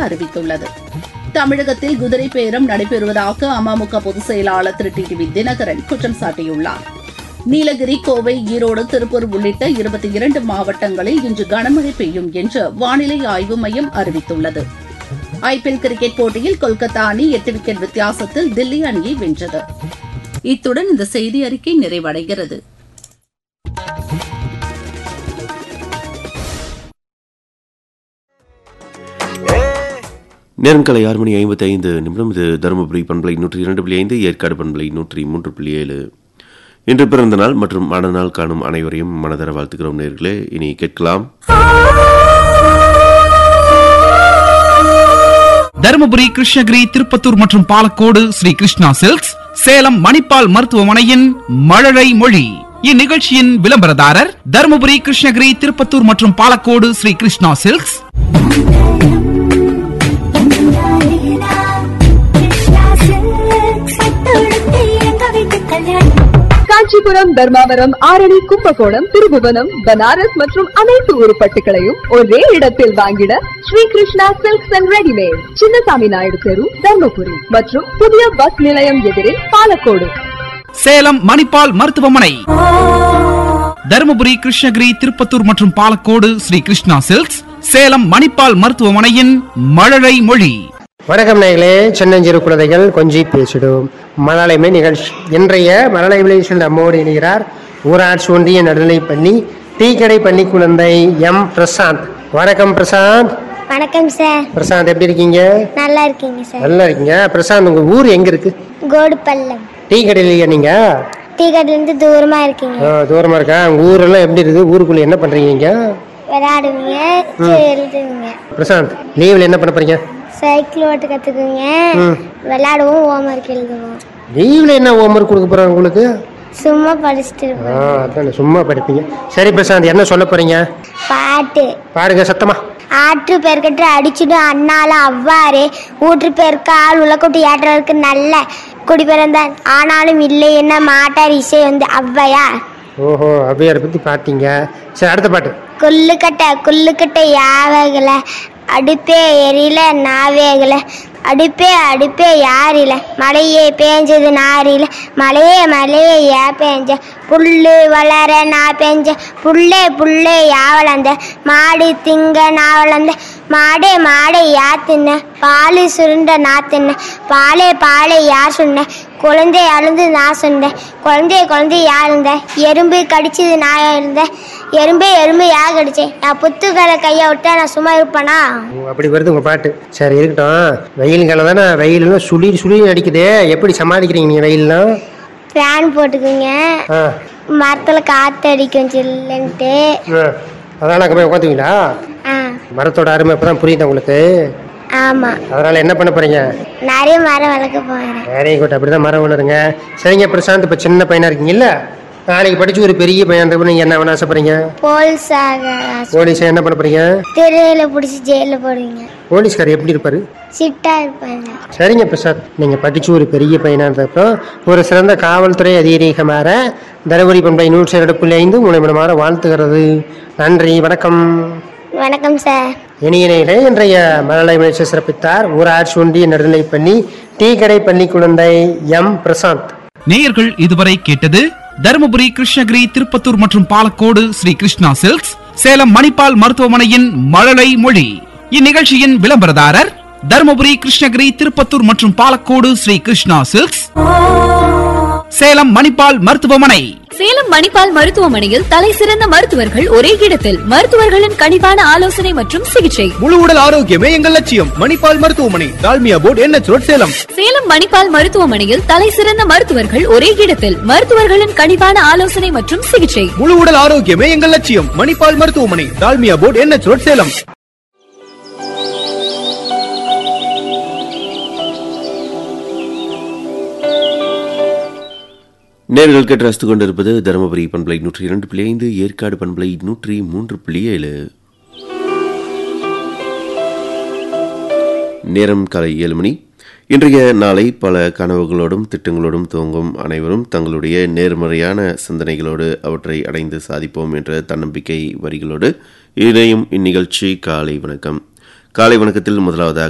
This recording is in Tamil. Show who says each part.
Speaker 1: அறிவித்துள்ளது தமிழகத்தில் குதிரை பேரம் நடைபெறுவதாக அமமுக பொதுச் செயலாளர் திரு டி வி தினகரன் குற்றம் சாட்டியுள்ளார் நீலகிரி கோவை ஈரோடு திருப்பூர் உள்ளிட்ட இருபத்தி இரண்டு மாவட்டங்களில் இன்று கனமழை பெய்யும் என்று வானிலை ஆய்வு மையம் அறிவித்துள்ளது ஐபிஎல் கிரிக்கெட் போட்டியில் கொல்கத்தா அணி எட்டு விக்கெட் வித்தியாசத்தில் தில்லி அணியை வென்றது இத்துடன் இந்த செய்தி அறிக்கை நிறைவடைகிறது
Speaker 2: நேரம் காலை ஆறு மணி ஐம்பத்தி ஐந்து நிமிடம் இது தருமபுரி பண்பலை நூற்றி இரண்டு புள்ளி ஐந்து ஏற்காடு பண்பலை நூற்றி மூன்று புள்ளி ஏழு இன்று பிறந்த நாள் மற்றும் மனநாள் காணும் அனைவரையும் மனதர வாழ்த்துக்கிறோம் நேர்களே இனி கேட்கலாம்
Speaker 3: தருமபுரி கிருஷ்ணகிரி திருப்பத்தூர் மற்றும் பாலக்கோடு ஸ்ரீ கிருஷ்ணா சில்க்ஸ் சேலம் மணிப்பால் மருத்துவமனையின் மழலை மொழி இந்நிகழ்ச்சியின் விளம்பரதாரர் தருமபுரி கிருஷ்ணகிரி திருப்பத்தூர் மற்றும் பாலக்கோடு ஸ்ரீ கிருஷ்ணா சில்க்ஸ்
Speaker 4: காஞ்சிபுரம் தர்மாவரம் ஆரணி கும்பகோணம் திருபுவனம் பனாரஸ் மற்றும் அனைத்து உருப்பட்டுகளையும் ஒரே இடத்தில் வாங்கிட Sri Krishna silks and readymade Chinnasamy Naidu தெரு தர்மபுரி மற்றும் புதிய பஸ் நிலையம் எதிரில் பாலக்கோடு
Speaker 3: சேலம் மணிப்பால் மருத்துவமனை தருமபுரி கிருஷ்ணகிரி திருப்பத்தூர் மற்றும் பாலக்கோடு ஸ்ரீ கிருஷ்ணா சில்க்ஸ் சேலம் மணிப்பால் மருத்துவமனையின் மழலை மொழி
Speaker 5: வணக்கம் நேயர்களே சின்னஞ்சிறு குழந்தைகள் கொஞ்சி பேசிடும் மலயாளமே நிகழ்ச்சி இன்றைய மலயாள நிகழ்ச்சியில் நம்மோடு இணைகிறார் ஊராட்சி ஒன்றிய நடுநிலைப் பள்ளி டீ கடை பள்ளி குழந்தை எம் பிரசாந்த் வணக்கம் பிரசாந்த்
Speaker 6: வணக்கம் சார்
Speaker 5: பிரசாந்த் எப்படி இருக்கீங்க
Speaker 6: நல்லா இருக்கீங்க சார்
Speaker 5: நல்லா இருக்கீங்க பிரசாந்த் உங்க ஊர் எங்க இருக்கு
Speaker 6: கோடுப்பள்ளம்
Speaker 5: டீ கடையிலையா நீங்க
Speaker 6: டீக்கடையிலேருந்து தூரமா இருக்கீங்க
Speaker 5: ஆ, தூரமா இருக்கா உங்க ஊரெல்லாம் எப்படி இருக்கு ஊருக்குள்ள என்ன பண்றீங்க நீங்க
Speaker 6: விளையாடுவீங்க சரி, எழுதுவீங்க
Speaker 5: பிரசாந்த் லீவ்ல என்ன பண்ண போறீங்க
Speaker 6: சைக்கிள் ஓட்ட கத்துக்குவீங்க
Speaker 5: ம்.
Speaker 6: விளையாடுவோம் ஹோம்ஒர்க் எழுதுவோம்
Speaker 5: லீவ்ல என்ன ஹோம்ஒர்க் கொடுக்க போறாங்க உங்களுக்கு
Speaker 6: சும்மா படிச்சுட்டு இருப்போம்
Speaker 5: ஆ அதான் சும்மா படிப்பீங்க சரி பிரசாந்த் என்ன சொல்ல போறீங்க
Speaker 6: பாட்டு
Speaker 5: பாருங்க சத்தமா
Speaker 6: ஆற்று பெருக்கட்டு அடிச்சுடும் அண்ணால அவ்வாறே ஊற்று பெருக்கால் உலக்கூட்டு ஏற்றவருக்கு நல்ல குடி பிறந்தான் ஆனாலும் இல்லை என்ன மாட்டார் இசை வந்து ஔவையார்
Speaker 5: ஓஹோ அவ்வையாரை பத்தி பாத்தீங்க சரி அடுத்த பாட்டு
Speaker 6: குள்ளுக்கட்டை குள்ளுக்கட்டை யாவகல அடுப்பே எரியில நாவேகல அடுப்பே அடுப்பே யாரில மழையே பேஞ்சது நாரில மழையே மழையே யா பேஞ்ச புல்லு வளர நான் பேஞ்ச புல்லே புல்லே யா வளர்ந்த மாடு திங்க நான் வளர்ந்த மாடே மாடே யா தின்ன பால் சுருண்ட நான் தின்ன பாலே பாலே யார் சொன்ன குழந்தை அழுந்து நான் சொன்னேன் குழந்தைய குழந்தை யார் இருந்த எறும்பு கடிச்சது நான் இருந்தேன் எறும்பே எறும்பு யார் கடிச்சேன் நான் புத்துக்கரை கையை விட்டா நான் சும்மா இருப்பேனா
Speaker 5: ஓ, அப்படி வருது உங்க பாட்டு சரி இருக்கட்டும் வெயில் காலம் தானே வெயில்லாம் சுளீர் சுளீர் அடிக்குதே எப்படி சமாளிக்கிறீங்க நீங்க வெயில்லாம்
Speaker 6: ஃபேன் போட்டுக்குங்க
Speaker 5: ஆ
Speaker 6: மரத்தில் காற்று அடிக்கும் சில்லுன்ட்டு
Speaker 5: ஆ. அதனால அங்கே போய் உட்காந்துவீங்களா
Speaker 6: ஆ
Speaker 5: மரத்தோட அருமை இப்பதான் புரியுது உங்களுக்கு
Speaker 6: ஆமாம்
Speaker 5: அதனால என்ன பண்ண போறீங்க
Speaker 6: நிறைய மரம் வளர்க்க போகிறேன்
Speaker 5: வெரி குட் அப்படிதான் மரம் வளருங்க சரிங்க பிரசாந்த் இப்ப சின்ன பையனா இருக்கீங்கல்ல நாளைக்கு படிச்சு ஒரு பெரிய பையன் இருந்தப்ப நீங்க என்ன பண்ண ஆசைப்படுறீங்க
Speaker 6: போலீஸாக
Speaker 5: போலீஸ் என்ன பண்ண போறீங்க
Speaker 6: திருவிழா பிடிச்சி ஜெயிலில் போடுவீங்க
Speaker 5: போலீஸ்கார் எப்படி இருப்பாரு
Speaker 6: சிட்டா இருப்பாங்க
Speaker 5: சரிங்க பிரசாத் நீங்க படிச்சு ஒரு பெரிய பையனா இருந்தப்பறம் ஒரு சிறந்த காவல்துறை அதிகாரியாக மாற தருமபுரி பண்பை நூற்றி இரண்டு புள்ளி ஐந்து மூலமிடமாக வாழ்த்துகிறது நன்றி வணக்கம்
Speaker 6: வணக்கம் சார்
Speaker 5: இனிய நேயர்களே, இன்றைய மலலை முயற்சி சிறப்பித்தார் ஊராட்சி ஒன்றிய நடுநிலைப் பள்ளி டீ கடை பள்ளி குழந்தை எம் பிரசாந்த்
Speaker 3: நேயர்கள் இதுவரை கேட்டது தருமபுரி கிருஷ்ணகிரி திருப்பத்தூர் மற்றும் பாலக்கோடு ஸ்ரீ கிருஷ்ணா சில்க்ஸ் சேலம் மணிப்பால் மருத்துவமனையின் மழலை மொழி இந்நிகழ்ச்சியின் விளம்பரதாரர் தருமபுரி கிருஷ்ணகிரி திருப்பத்தூர் மற்றும் பாலக்கோடு ஸ்ரீ கிருஷ்ணா சில்க்ஸ் சேலம் மணிப்பால் மருத்துவமனை
Speaker 7: சேலம் மணிப்பால் மருத்துவமனையில் தலை சிறந்த மருத்துவர்கள் ஒரே இடத்தில் மருத்துவர்களின் கனிவான ஆலோசனை மற்றும் சிகிச்சை
Speaker 8: முழு உடல் ஆரோக்கியமே எங்கள் லட்சியம் மணிப்பால் மருத்துவமனை Dalmia board NH road Salem
Speaker 7: Salem Manipal மருத்துவமனையில் தலை சிறந்த மருத்துவர்கள் ஒரே இடத்தில் மருத்துவர்களின் கனிவான ஆலோசனை மற்றும் சிகிச்சை
Speaker 8: முழு உடல் ஆரோக்கியமே எங்கள் லட்சியம் மணிப்பால் மருத்துவமனை Dalmia board NH road Salem
Speaker 2: நேர்கள் கேட்டு ரசித்துக் கொண்டிருப்பது தருமபுரி பண்பலை நூற்றி இரண்டு புள்ளி ஐந்து ஏற்காடு பண்பலை நூற்றி மூன்று புள்ளி ஏழு நேரம் காலை ஏழு மணி இன்றைய நாளை பல கனவுகளோடும் திட்டங்களோடும் துவங்கும் அனைவரும் தங்களுடைய நேர்மறையான சிந்தனைகளோடு அவற்றை அடைந்து சாதிப்போம் என்ற தன்னம்பிக்கை வரிகளோடு இணையும் இந்நிகழ்ச்சி காலை வணக்கம் காலை வணக்கத்தில் முதலாவதாக